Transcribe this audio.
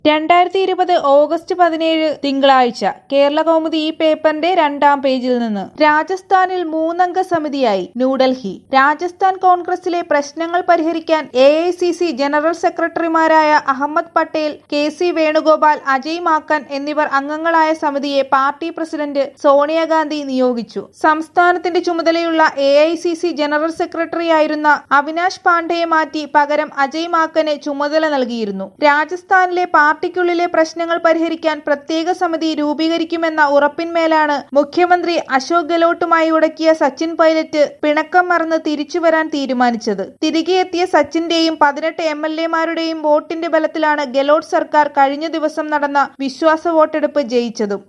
രണ്ടായിരത്തി ഇരുപത് ഓഗസ്റ്റ് പതിനേഴ് തിങ്കളാഴ്ച കേരള കൗമുദി ഈ പേപ്പറിന്റെ രണ്ടാം പേജിൽ നിന്ന് രാജസ്ഥാനിൽ മൂന്നംഗ സമിതിയായി ന്യൂഡൽഹി രാജസ്ഥാൻ കോൺഗ്രസിലെ പ്രശ്നങ്ങൾ പരിഹരിക്കാൻ എ ജനറൽ സെക്രട്ടറിമാരായ അഹമ്മദ് പട്ടേൽ കെ സി വേണുഗോപാൽ അജയ് മാക്കൻ എന്നിവർ അംഗങ്ങളായ സമിതിയെ പാർട്ടി പ്രസിഡന്റ് സോണിയാഗാന്ധി നിയോഗിച്ചു സംസ്ഥാനത്തിന്റെ ചുമതലയുള്ള എ ജനറൽ സെക്രട്ടറിയായിരുന്ന അവിനാഷ് പാണ്ഡെയെ മാറ്റി പകരം അജയ് മാക്കന് ചുമതല നൽകിയിരുന്നു രാജസ്ഥാനിലെ പാർട്ടിക്കുള്ളിലെ പ്രശ്നങ്ങൾ പരിഹരിക്കാൻ പ്രത്യേക സമിതി രൂപീകരിക്കുമെന്ന ഉറപ്പിന്മേലാണ് മുഖ്യമന്ത്രി അശോക് ഗെലോട്ടുമായി ഉടക്കിയ സച്ചിൻ പൈലറ്റ് പിണക്കം മറന്ന് തിരിച്ചുവരാൻ തീരുമാനിച്ചത് തിരികെ എത്തിയ സച്ചിന്റെയും പതിനെട്ട് എം എൽ എമാരുടെയും വോട്ടിന്റെ ബലത്തിലാണ് ഗെലോട്ട് സർക്കാർ കഴിഞ്ഞ ദിവസം നടന്ന വിശ്വാസ വോട്ടെടുപ്പ് ജയിച്ചതും